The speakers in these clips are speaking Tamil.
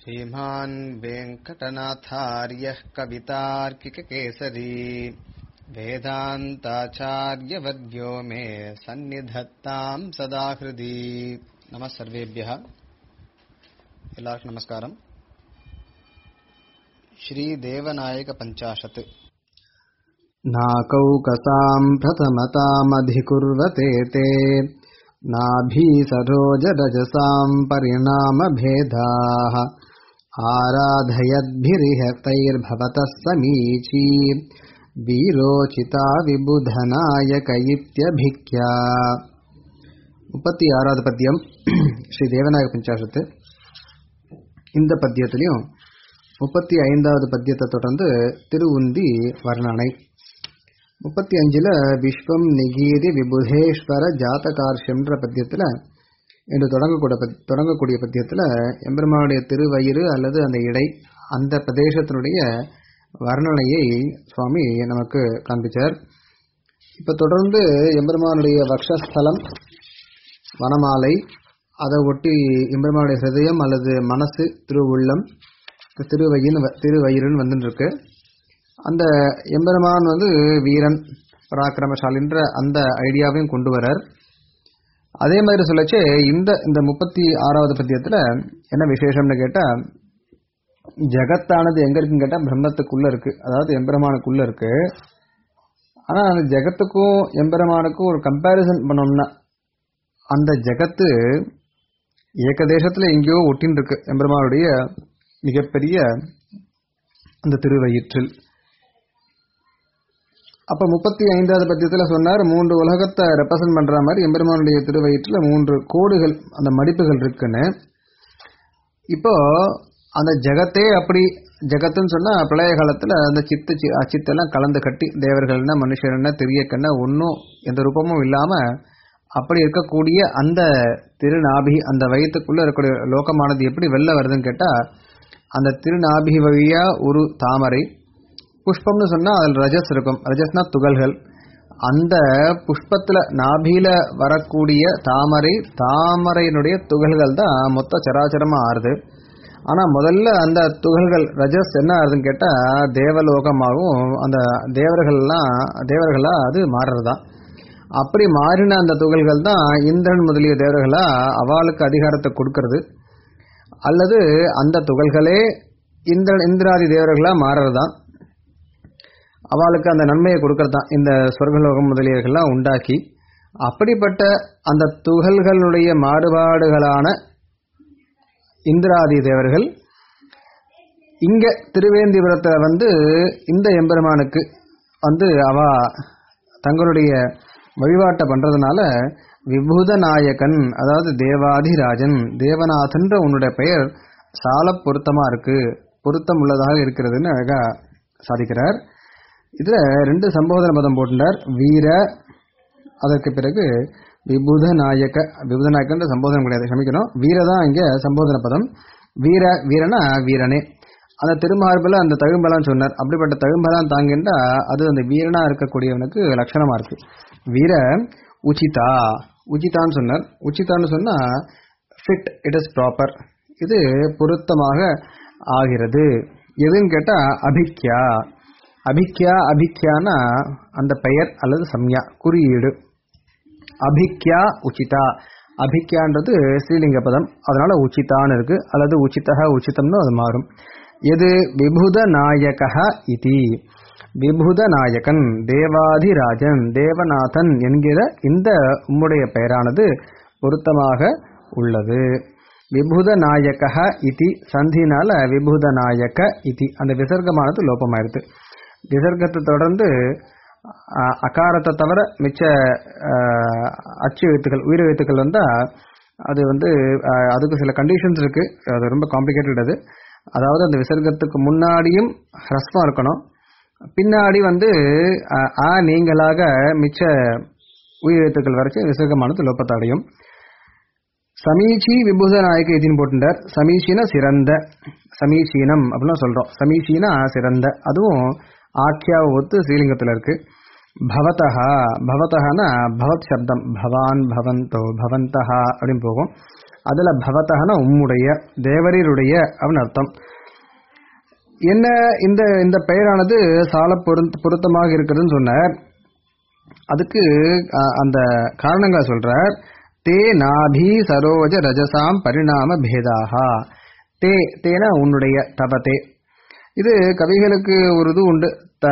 श्रीमान् वेङ्कटनाथार्यः कवितार्किककेसरी वेदान्ताचार्यवर्यो मे सन्निधत्ताम् सदा हृदि नमः सर्वेभ्यः எல்லாருக்கும் நமஸ்காரம் श्रीदेवनायकपञ्चाशत् नाकौकसाम् प्रथमतामधिकुर्वते ते नाभीसरोजरजसाम् परिणामभेदाः आराधयद्भिरिह तैर्भवतः समीची वीरोचिता विबुधनायक इत्यभिख्या முப்பத்தி ஆறாவது பத்தியம் ஸ்ரீ தேவநாயக பஞ்சாசத்து இந்த பத்தியத்திலையும் முப்பத்தி ஐந்தாவது பத்தியத்தை தொடர்ந்து திருவுந்தி வர்ணனை முப்பத்தி அஞ்சுல விஸ்வம் நிகீதி விபுதேஸ்வர ஜாதகார்ஷம்ன்ற பத்தியத்துல என்று தொடங்கக்கூடிய தொடங்கக்கூடிய பத்தியத்துல எம்பெருமானுடைய திருவயிறு அல்லது அந்த இடை அந்த பிரதேசத்தினுடைய வர்ணனையை சுவாமி நமக்கு காண்பிச்சார் இப்ப தொடர்ந்து எம்பெருமானுடைய வக்ஷஸ்தலம் வனமாலை அதை ஒட்டி எம்பெருமானுடைய ஹிருதயம் அல்லது மனசு திருவுள்ளம் திருவயின் திருவயிறுன்னு வந்துட்டு இருக்கு அந்த எம்பெருமான் வந்து வீரன் பராக்கிரமசாலின்ற அந்த ஐடியாவையும் கொண்டு வரார் அதே மாதிரி சொல்லச்சே இந்த இந்த முப்பத்தி ஆறாவது பத்தியத்துல என்ன விசேஷம்னு கேட்டா ஜெகத்தானது எங்க இருக்குன்னு கேட்டா பிரம்மத்துக்குள்ள இருக்கு அதாவது எம்பெருமானுக்குள்ள இருக்கு ஆனா அந்த ஜெகத்துக்கும் எம்பெருமானுக்கும் ஒரு கம்பேரிசன் பண்ணோம்னா அந்த ஜெகத்து ஏகதேசத்துல எங்கேயோ ஒட்டின்னு இருக்கு எம்பெருமானுடைய மிகப்பெரிய அந்த திருவயிற்றில் அப்ப முப்பத்தி ஐந்தாவது பத்தியத்துல சொன்னார் மூன்று உலகத்தை ரெப்ரசன்ட் பண்ற மாதிரி எம்பெருமானுடைய திருவயிற்றில் மூன்று கோடுகள் அந்த மடிப்புகள் இருக்குன்னு இப்போ அந்த ஜெகத்தே அப்படி ஜெகத்துன்னு சொன்னா பிரளய காலத்துல அந்த சித்து சித்தெல்லாம் கலந்து கட்டி தேவர்கள்னா மனுஷர்னா திரியக்கன்னா ஒன்றும் எந்த ரூபமும் இல்லாம அப்படி இருக்கக்கூடிய அந்த திருநாபி அந்த வயிற்றுக்குள்ள இருக்கக்கூடிய லோகமானது எப்படி வெளில வருதுன்னு கேட்டா அந்த திருநாபி வழியா ஒரு தாமரை புஷ்பம்னு சொன்னா அதில் ரஜஸ் இருக்கும் ரஜஸ்னா துகள்கள் அந்த புஷ்பத்துல நாபியில வரக்கூடிய தாமரை தாமரையினுடைய துகள்கள் தான் மொத்த சராச்சரமா ஆறுது ஆனா முதல்ல அந்த துகள்கள் ரஜஸ் என்ன ஆகுதுன்னு கேட்டா தேவலோகமாகவும் அந்த தேவர்கள்லாம் தேவர்களா அது மாறுறதுதான் அப்படி மாறின அந்த துகள்கள் தான் இந்திரன் முதலிய தேவர்களா அவளுக்கு அதிகாரத்தை கொடுக்கறது அல்லது அந்த துகள்களே இந்திரன் இந்திராதி தேவர்களா மாறுறதுதான் அவளுக்கு அந்த நன்மையை கொடுக்கறதான் இந்த சொர்க்கலோகம் முதலியவர்கள்லாம் உண்டாக்கி அப்படிப்பட்ட அந்த துகள்களுடைய மாறுபாடுகளான இந்திராதி தேவர்கள் இங்க திருவேந்திபுரத்தை வந்து இந்த எம்பெருமானுக்கு வந்து அவ தங்களுடைய வழிபாட்டை பண்றதுனால விபூத நாயகன் அதாவது தேவாதிராஜன் தேவநாதன்ற உன்னுடைய பெயர் சால பொருத்தமா இருக்கு பொருத்தம் உள்ளதாக இருக்கிறதுன்னு அழகா சாதிக்கிறார் இதுல ரெண்டு சம்போதன பதம் போட்டுட்டார் வீர அதற்கு பிறகு விபுத நாயக்க விபுத நாயக்கன்ற சம்போதனம் கிடையாது க்ஷமிக்கணும் வீரதான் இங்க சம்போதன பதம் வீர வீரனா வீரனே அந்த திருமார்பில் அந்த தழும்பெல்லாம் சொன்னார் அப்படிப்பட்ட தழும்பெல்லாம் தாங்கின்றா அது அந்த வீரனா இருக்கக்கூடியவனுக்கு லட்சணமா இருக்கு வீர உச்சிதா உச்சிதான்னு சொன்னார் உச்சிதான்னு சொன்னா ஃபிட் இட் இஸ் ப்ராப்பர் இது பொருத்தமாக ஆகிறது எதுன்னு கேட்டா அபிக்யா அபிக்யா அபிக்யானா அந்த பெயர் அல்லது சம்யா குறியீடு அபிக்யா உச்சிதா அபிக்யான்றது ஸ்ரீலிங்க பதம் அதனால உச்சிதான்னு இருக்கு அல்லது உச்சிதா உச்சிதம்னு அது மாறும் எது விபுத நாயக இதி விபுத நாயகன் தேவாதிராஜன் தேவநாதன் என்கிற இந்த உம்முடைய பெயரானது பொருத்தமாக உள்ளது விபுத நாயக இதி சந்தினால விபுத நாயக இதி அந்த விசர்க்கமானது லோபமாயிருது விசர்க்கத்தை தொடர்ந்து அகாரத்தை தவிர மிச்ச அச்சு எழுத்துக்கள் உயிர் எழுத்துக்கள் வந்தா அது வந்து அதுக்கு சில கண்டிஷன்ஸ் இருக்கு அது ரொம்ப காம்ப்ளிகேட்டட் அது அதாவது அந்த விசர்க்கத்துக்கு முன்னாடியும் ஹ்ரஸ்வம் இருக்கணும் பின்னாடி வந்து ஆ நீங்களாக மிச்ச உயிரெழுத்துக்கள் வரைக்கும் விசர்க்கமானது லோப்பத்தடையும் சமீச்சி விபூத நாயக்க இதின்னு போட்டுட்டார் சமீச்சீன சிறந்த சமீச்சீனம் அப்படின்னு சொல்றோம் சமீச்சீனா சிறந்த அதுவும் ஆக்கியாவை ஒத்து ஸ்ரீலிங்கத்தில் இருக்கு பவதஹா பவதஹனா பவத் சப்தம் பவான் பவந்தோ பவந்தஹா அப்படின்னு போகும் அதுல பவதஹனா உம்முடைய தேவரீருடைய அப்படின்னு அர்த்தம் என்ன இந்த இந்த பெயரானது சால பொருத்த பொருத்தமாக இருக்கிறதுன்னு சொன்னார் அதுக்கு அஹ், அந்த காரணங்களை சொல்றார் தே நாபி சரோஜ ரஜசாம் பரிணாம பேதாகா தே தேனா உன்னுடைய தபதே இது கவிகளுக்கு ஒரு இது உண்டு த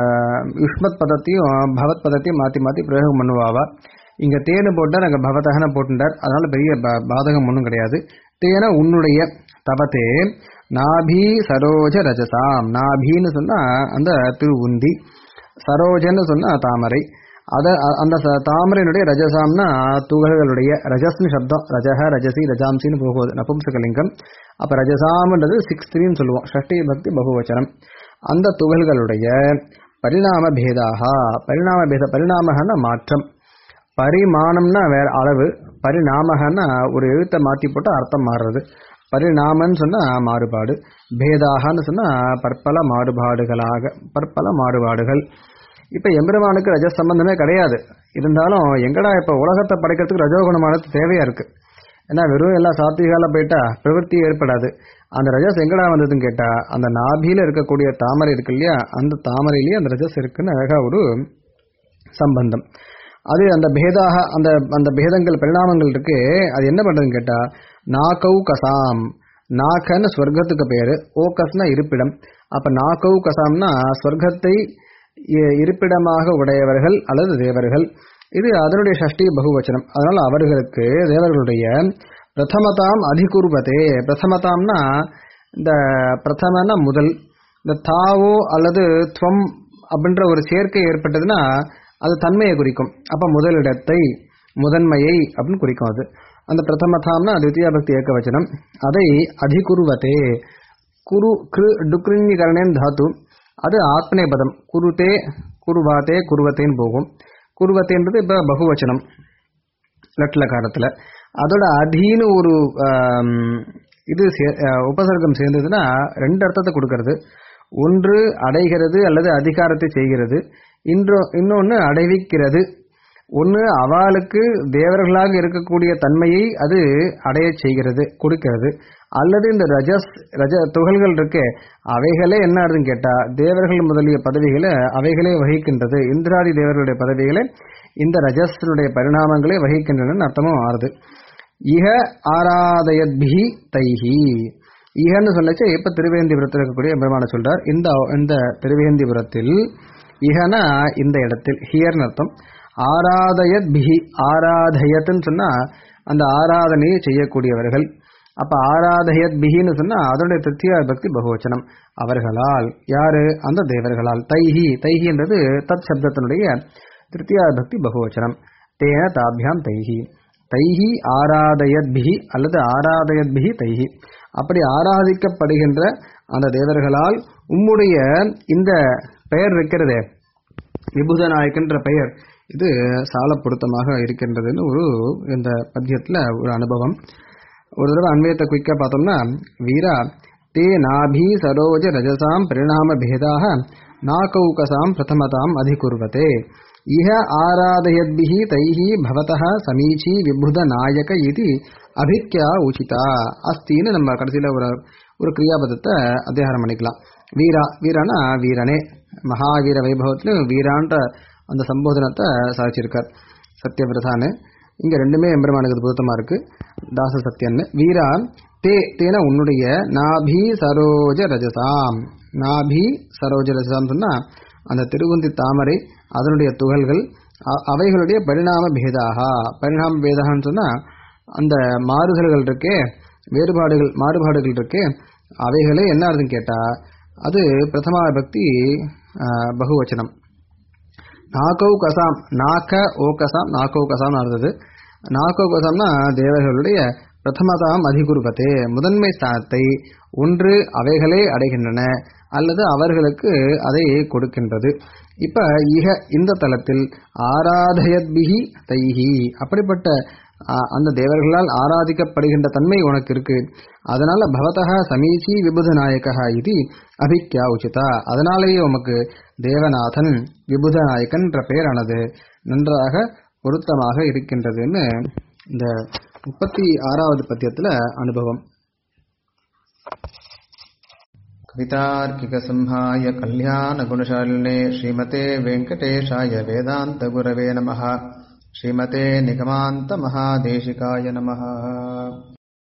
யுஷ்மத் பதத்தையும் பவத் பதத்தையும் மாற்றி மாற்றி பிரயோகம் பண்ணுவாவா இங்கே தேனு போட்டார் அங்கே பவதகன போட்டுட்டார் அதனால பெரிய ப- பாதகம் ஒன்றும் கிடையாது தேன உன்னுடைய தபத்தே நாபி சரோஜ ரஜசாம் நாபின்னு சொன்னா அந்த திருவுந்தி சரோஜன்னு சொன்னா தாமரை அத அ- அந்த ச- தாமரையினுடைய ரஜசாம்னா துகள்களுடைய ரஜஸ்னு சப்தம் ரஜஹ ரஜசி ரஜாம்சின்னு போகுது நபும்சகலிங்கம் அப்ப ரஜசாம்ன்றது சிக்ஸ் த்ரீன்னு சொல்லுவோம் ஷஷ்டி பக்தி பகுவச்சனம் அந்த துகள்களுடைய பரிணாம பேதாகா பரிணாம பேத பரிணாமகன்னா மாற்றம் பரிமாணம்னா வேற அளவு பரிணாமகன்னா ஒரு எழுத்தை மாற்றி போட்டு அர்த்தம் மாறுறது பரிணாமன்னு சொன்னா மாறுபாடு பேதாகன்னு சொன்னா பற்பல மாறுபாடுகளாக பற்பல மாறுபாடுகள் இப்ப எம்பெருமானுக்கு ரஜ சம்பந்தமே கிடையாது இருந்தாலும் எங்கடா இப்ப உலகத்தை படைக்கிறதுக்கு ரஜோகுணமானது தேவையா இருக்கு ஏன்னா வெறும் எல்லாம் சாத்விகால போயிட்டா பிரவൃத்தி ஏற்படாது அந்த ரஜஸ் எங்கடா வந்ததுன்னு கேட்டா அந்த நாபியில இருக்கக்கூடிய தாமரை இருக்கு இல்லையா அந்த தாமரையிலேயே அந்த ரஜஸ் இருக்குன்னு அழகா ஒரு சம்பந்தம் அது அந்த பேதாக அந்த அந்த பேதங்கள் பரிணாமங்கள் இருக்கு அது என்ன பண்றதுன்னு கேட்டா நாகௌ கசாம் நாகன்னு ஸ்வர்க்கத்துக்கு பேரு ஓகஸ்னா இருப்பிடம் அப்ப நாகௌ கசாம்னா ஸ்வர்க்கத்தை இ- இருப்பிடமாக உடையவர்கள் அல்லது தேவர்கள் இது அதனுடைய ஷஷ்டி பகுவச்சனம் அதனால அவர்களுக்கு தேவர்களுடைய பிரதமதாம் அதிகுர்வதே பிரதமதாம்னா இந்த பிரதமனா முதல் இந்த தாவோ அல்லது துவம் அப்படின்ற ஒரு சேர்க்கை ஏற்பட்டதுன்னா அது தன்மையை குறிக்கும் அப்ப முதலிடத்தை முதன்மையை அப்படின்னு குறிக்கும் அது அந்த பிரதமதாம்னா தித்தியா பக்தி ஏக வச்சனம் அதை அதிகுருவதே குரு கிரு டுக்ரிஞிகரணேன் தாத்து அது ஆத்மனே பதம் குருதே குருவாதே குருவத்தேன்னு போகும் குருவத்தேன்றது இப்ப பகுவச்சனம் லட்லகாரத்துல அதோட அதீன்னு ஒரு ஆம், இது சே- அஹ், உபசர்க்கம் சேர்ந்ததுன்னா ரெண்டு அர்த்தத்தை கொடுக்கறது ஒன்று அடைகிறது அல்லது அதிகாரத்தை செய்கிறது இன்றோ இன்னொன்னு அடைவிக்கிறது ஒன்று அவளுக்கு தேவர்களாக இருக்கக்கூடிய தன்மையை அது அடைய செய்கிறது கொடுக்கிறது அல்லது இந்த ரஜஸ் ரஜ துகள்கள் இருக்கே அவைகளே என்ன ஆகுதுன்னு கேட்டா தேவர்கள் முதலிய பதவிகளை அவைகளே வகிக்கின்றது இந்திராதி தேவர்களுடைய பதவிகளை இந்த ரஜஸ்னுடைய பரிணாமங்களே வகிக்கின்றன அர்த்தமும் ஆறுது இஹ ஆராதயத்பிஹி தைஹி இஹன்னு சொல்லச்சு இப்ப திருவேந்திபுரத்தில் இருக்கக்கூடிய பெருமான சொல்றார் இந்த இந்த திருவேந்திபுரத்தில் இஹனா இந்த இடத்தில் ஹியர்னு அர்த்தம் ஆராதயத் பிஹி ஆராதயத்துன்னு சொன்னா அந்த ஆராதனையை செய்யக்கூடியவர்கள் அப்ப ஆராதயத் பிஹின்னு சொன்னா அதனுடைய திருத்தியா பக்தி பகுவச்சனம் அவர்களால் யாரு அந்த தேவர்களால் தைஹி தைஹி என்றது தத் சப்தத்தினுடைய திருத்தியா பக்தி பகுவச்சனம் தேன தாபியாம் தைஹி தைஹி ஆராதயத் பிஹி அல்லது ஆராதயத் பிஹி தைஹி அப்படி ஆராதிக்கப்படுகின்ற அந்த தேவர்களால் உம்முடைய இந்த பெயர் இருக்கிறதே விபுத நாயக்கன்ற பெயர் இது சால பொருத்தமாக இருக்கின்றதுன்னு ஒரு இந்த பத்தியத்துல ஒரு அனுபவம் ஒரு தடவை அன்வயத்தை குயிக்கா பார்த்தோம்னா வீரா தே நாபி சரோஜ ரஜசாம் பரிணாம பேதாக நாகௌகசாம் பிரதமதாம் அதிகுர்வதே இஹ ஆராதயத்பிஹி தைஹி பவதः சமீச்சி விபுத நாயக இது அபிக்யா உச்சிதா அஸ்தின்னு நம்ம கடைசியில ஒரு ஒரு கிரியாபதத்தை அத்தியாரம் பண்ணிக்கலாம் வீரா வீரானா வீரனே மகாவீர வைபவத்திலும் வீரான்ற அந்த சம்போதனத்தை சாதிச்சிருக்கார் சத்யபிரதான்னு இங்க ரெண்டுமே எம்பெருமானுக்கு அது பொருத்தமா இருக்கு தாச சத்யன்னு வீரா தே தேன உன்னுடைய நாபி சரோஜ ரஜசாம் நாபி சரோஜ ரஜசாம் சொன்னா அந்த திருவுந்தி தாமரை அதனுடைய துகள்கள் அ- அவைகளுடைய பரிணாம பேதாகா பரிணாம பேதாகன்னு சொன்னா அந்த மாறுதல்கள் இருக்கே வேறுபாடுகள் மாறுபாடுகள் இருக்கே அவைகளே என்ன அர்த்தம் கேட்டா அது பிரதமா பக்தி ஆஹ், பகுவச்சனம் நாகௌ கசாம் நாக ஓகசாம் நாகௌ கசாம் இருந்தது நாகௌ கசாம்னா தேவர்களுடைய பிரதமதாம் அதிகுருபத்தே முதன்மை ஸ்தானத்தை ஒன்று அவைகளே அடைகின்றன அல்லது அவர்களுக்கு அதை கொடுக்கின்றது இப்ப இக இந்த தலத்தில் ஆராதயத்பிகி தைஹி அப்படிப்பட்ட ஆ- அந்த தேவர்களால் ஆராதிக்கப்படுகின்ற தன்மை உனக்கு இருக்கு அதனால பவதா சமீச்சி விபுத நாயகா இது அபிக்யா உச்சிதா அதனாலேயே உமக்கு தேவநாதன் விபுத நாயகன் என்ற பெயரானது நன்றாக பொருத்தமாக இருக்கின்றதுன்னு இந்த முப்பத்தி ஆறாவது பத்தியத்துல அனுபவம் कवितार्किकसंहाय कल्याणगुणशालिने श्रीमते वेङ्कटेशाय वेदान्तगुरवे नमः श्रीमते निगमान्तमहादेशिकाय नमः